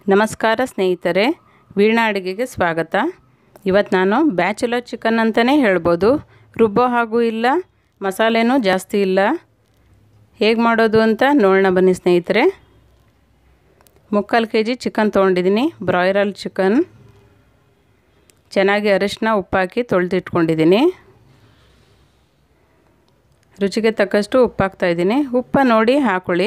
ನಮಸ್ಕಾರ ಸ್ನೇಹಿತರೆ ವೀಣಾ ಅಡುಗೆಗೆ ಸ್ವಾಗತ ಇವತ್ತು ನಾನು ಬ್ಯಾಚುಲರ್ ಚಿಕನ್ ಅಂತಲೇ ಹೇಳ್ಬೋದು ರುಬ್ಬೋ ಹಾಗೂ ಇಲ್ಲ ಮಸಾಲೆನೂ ಜಾಸ್ತಿ ಇಲ್ಲ ಹೇಗೆ ಮಾಡೋದು ಅಂತ ನೋಡೋಣ ಬನ್ನಿ ಸ್ನೇಹಿತರೆ ಮುಕ್ಕಾಲು ಕೆ ಜಿ ಚಿಕನ್ ತೊಗೊಂಡಿದ್ದೀನಿ ಬ್ರಾಯ್ಲರ್ ಚಿಕನ್ ಚೆನ್ನಾಗಿ ಅರಿಶಿನ ಉಪ್ಪಾಕಿ ತೊಳೆದಿಟ್ಕೊಂಡಿದ್ದೀನಿ ರುಚಿಗೆ ತಕ್ಕಷ್ಟು ಉಪ್ಪು ಹಾಕ್ತಾಯಿದ್ದೀನಿ ಉಪ್ಪ ನೋಡಿ ಹಾಕೊಳ್ಳಿ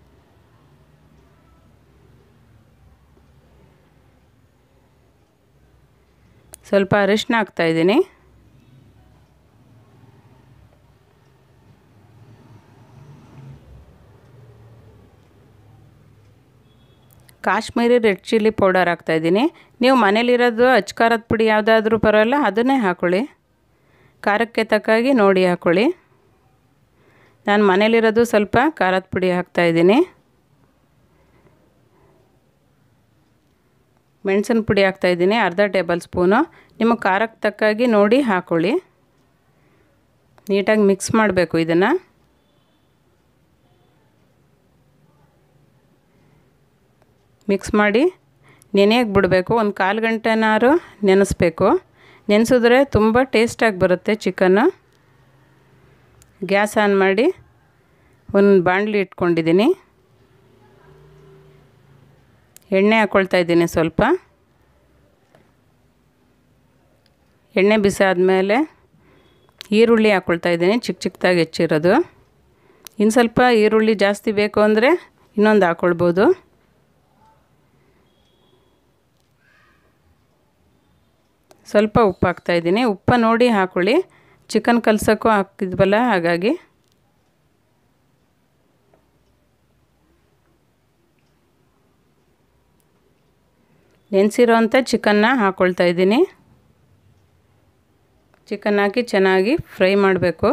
ಸ್ವಲ್ಪ ಅರಿಶಿನ ಹಾಕ್ತಾಯಿದ್ದೀನಿ ಕಾಶ್ಮೀರಿ ರೆಡ್ ಚಿಲ್ಲಿ ಪೌಡರ್ ಹಾಕ್ತಾಯಿದ್ದೀನಿ ನೀವು ಮನೇಲಿರೋದು ಅಚ್ಕಾರದ ಪುಡಿ ಯಾವುದಾದ್ರೂ ಪರವಾಗಿಲ್ಲ ಅದನ್ನೇ ಹಾಕ್ಕೊಳ್ಳಿ ಖಾರಕ್ಕೆ ತಕ್ಕಾಗಿ ನೋಡಿ ಹಾಕ್ಕೊಳ್ಳಿ ನಾನು ಮನೇಲಿರೋದು ಸ್ವಲ್ಪ ಖಾರದ ಪುಡಿ ಹಾಕ್ತಾಯಿದ್ದೀನಿ ಮೆಣಸಿನ ಪುಡಿ ಹಾಕ್ತಾಯಿದ್ದೀನಿ ಅರ್ಧ ಟೇಬಲ್ ಸ್ಪೂನು ನಿಮಗೆ ಖಾರಕ್ಕೆ ತಕ್ಕಾಗಿ ನೋಡಿ ಹಾಕ್ಕೊಳ್ಳಿ ನೀಟಾಗಿ ಮಿಕ್ಸ್ ಮಾಡಬೇಕು ಇದನ್ನು ಮಿಕ್ಸ್ ಮಾಡಿ ನೆನೆಯಕ್ಕೆ ಬಿಡಬೇಕು ಒಂದು ಕಾಲು ಗಂಟೆನಾರು ನೆನೆಸ್ಬೇಕು ನೆನೆಸಿದ್ರೆ ತುಂಬ ಟೇಸ್ಟಾಗಿ ಬರುತ್ತೆ ಚಿಕನ್ನು ಗ್ಯಾಸ್ ಆನ್ ಮಾಡಿ ಒಂದು ಬಾಣಲಿ ಇಟ್ಕೊಂಡಿದ್ದೀನಿ ಎಣ್ಣೆ ಹಾಕ್ಕೊಳ್ತಾ ಇದ್ದೀನಿ ಸ್ವಲ್ಪ ಎಣ್ಣೆ ಬಿಸಿ ಆದಮೇಲೆ ಈರುಳ್ಳಿ ಹಾಕ್ಕೊಳ್ತಾ ಇದ್ದೀನಿ ಚಿಕ್ಕ ಚಿಕ್ಕದಾಗಿ ಹೆಚ್ಚಿರೋದು ಇನ್ನು ಸ್ವಲ್ಪ ಈರುಳ್ಳಿ ಜಾಸ್ತಿ ಬೇಕು ಅಂದರೆ ಇನ್ನೊಂದು ಹಾಕ್ಕೊಳ್ಬೋದು ಸ್ವಲ್ಪ ಉಪ್ಪು ಹಾಕ್ತಾಯಿದ್ದೀನಿ ಉಪ್ಪು ನೋಡಿ ಹಾಕ್ಕೊಳ್ಳಿ ಚಿಕನ್ ಕಲ್ಸೋಕ್ಕೂ ಹಾಕಿದ್ವಲ್ಲ ಹಾಗಾಗಿ ನೆನೆಸಿರೋಂಥ ಚಿಕನ್ನ ಹಾಕ್ಕೊಳ್ತಾ ಇದ್ದೀನಿ ಚಿಕನ್ ಹಾಕಿ ಚೆನ್ನಾಗಿ ಫ್ರೈ ಮಾಡಬೇಕು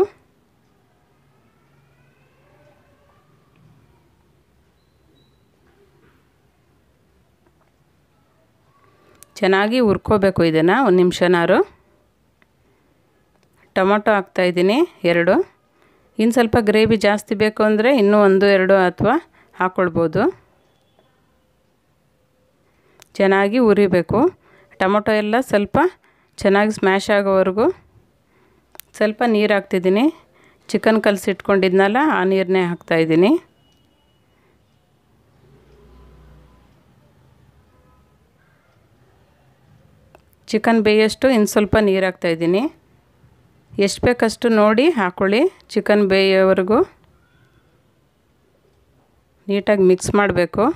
ಚೆನ್ನಾಗಿ ಹುರ್ಕೋಬೇಕು ಇದನ್ನು ಒಂದು ನಿಮಿಷನಾರು ಟೊಮೊಟೊ ಹಾಕ್ತಾಯಿದ್ದೀನಿ ಎರಡು ಇನ್ನು ಸ್ವಲ್ಪ ಗ್ರೇವಿ ಜಾಸ್ತಿ ಬೇಕು ಅಂದರೆ ಇನ್ನೂ ಒಂದು ಎರಡು ಅಥವಾ ಹಾಕ್ಕೊಳ್ಬೋದು ಚೆನ್ನಾಗಿ ಉರಿಬೇಕು ಟೊಮೊಟೊ ಎಲ್ಲ ಸ್ವಲ್ಪ ಚೆನ್ನಾಗಿ ಸ್ಮ್ಯಾಶ್ ಆಗೋವರೆಗೂ ಸ್ವಲ್ಪ ನೀರು ಹಾಕ್ತಿದ್ದೀನಿ ಚಿಕನ್ ಕಲಸಿಟ್ಕೊಂಡಿದ್ನಲ್ಲ ಆ ನೀರನ್ನೇ ಹಾಕ್ತಾಯಿದ್ದೀನಿ ಚಿಕನ್ ಬೇಯೋಷ್ಟು ಇನ್ನು ಸ್ವಲ್ಪ ನೀರು ಹಾಕ್ತಾಯಿದ್ದೀನಿ ಎಷ್ಟು ಬೇಕಷ್ಟು ನೋಡಿ ಹಾಕ್ಕೊಳ್ಳಿ ಚಿಕನ್ ಬೇಯೋವರೆಗೂ ನೀಟಾಗಿ ಮಿಕ್ಸ್ ಮಾಡಬೇಕು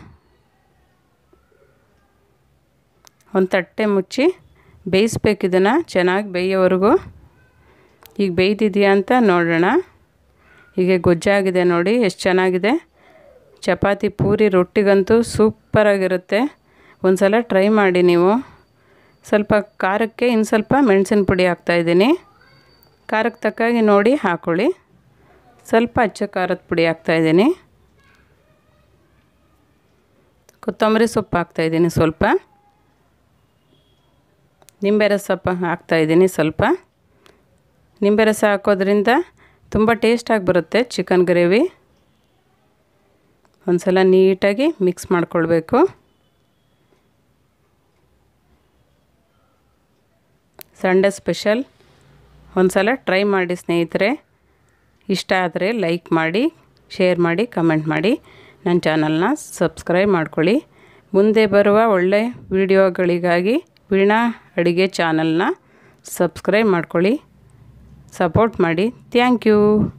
ಒಂದು ತಟ್ಟೆ ಮುಚ್ಚಿ ಬೇಯಿಸ್ಬೇಕು ಇದನ್ನು ಚೆನ್ನಾಗಿ ಬೇಯೋವರೆಗೂ ಈಗ ಬೇಯ್ದಿದೆಯಾ ಅಂತ ನೋಡೋಣ ಹೀಗೆ ಗೊಜ್ಜಾಗಿದೆ ನೋಡಿ ಎಷ್ಟು ಚೆನ್ನಾಗಿದೆ ಚಪಾತಿ ಪೂರಿ ರೊಟ್ಟಿಗಂತೂ ಸೂಪರಾಗಿರುತ್ತೆ ಒಂದು ಸಲ ಟ್ರೈ ಮಾಡಿ ನೀವು ಸ್ವಲ್ಪ ಖಾರಕ್ಕೆ ಇನ್ನು ಸ್ವಲ್ಪ ಮೆಣಸಿನ ಪುಡಿ ಹಾಕ್ತಾಯಿದ್ದೀನಿ ಖಾರಕ್ಕೆ ತಕ್ಕಾಗಿ ನೋಡಿ ಹಾಕ್ಕೊಳ್ಳಿ ಸ್ವಲ್ಪ ಅಚ್ಚ ಖಾರದ ಪುಡಿ ಹಾಕ್ತಾಯಿದ್ದೀನಿ ಕೊತ್ತಂಬರಿ ಸೊಪ್ಪು ಹಾಕ್ತಾಯಿದ್ದೀನಿ ಸ್ವಲ್ಪ ನಿಂಬೆ ರಸ ಹಾಕ್ತಾಯಿದ್ದೀನಿ ಸ್ವಲ್ಪ ನಿಂಬೆ ರಸ ಹಾಕೋದ್ರಿಂದ ತುಂಬ ಟೇಸ್ಟಾಗಿ ಬರುತ್ತೆ ಚಿಕನ್ ಗ್ರೇವಿ ಒಂದು ಸಲ ನೀಟಾಗಿ ಮಿಕ್ಸ್ ಮಾಡ್ಕೊಳ್ಬೇಕು ಸಂಡೇ ಸ್ಪೆಷಲ್ ಒಂದು ಸಲ ಟ್ರೈ ಮಾಡಿ ಸ್ನೇಹಿತರೆ ಇಷ್ಟ ಆದರೆ ಲೈಕ್ ಮಾಡಿ ಶೇರ್ ಮಾಡಿ ಕಮೆಂಟ್ ಮಾಡಿ ನನ್ನ ಚಾನಲ್ನ ಸಬ್ಸ್ಕ್ರೈಬ್ ಮಾಡ್ಕೊಳ್ಳಿ ಮುಂದೆ ಬರುವ ಒಳ್ಳೆ ವಿಡಿಯೋಗಳಿಗಾಗಿ ವೀಣಾ ಅಡುಗೆ ಚಾನಲ್ನ ಸಬ್ಸ್ಕ್ರೈಬ್ ಮಾಡ್ಕೊಳ್ಳಿ ಸಪೋರ್ಟ್ ಮಾಡಿ ಥ್ಯಾಂಕ್ ಯು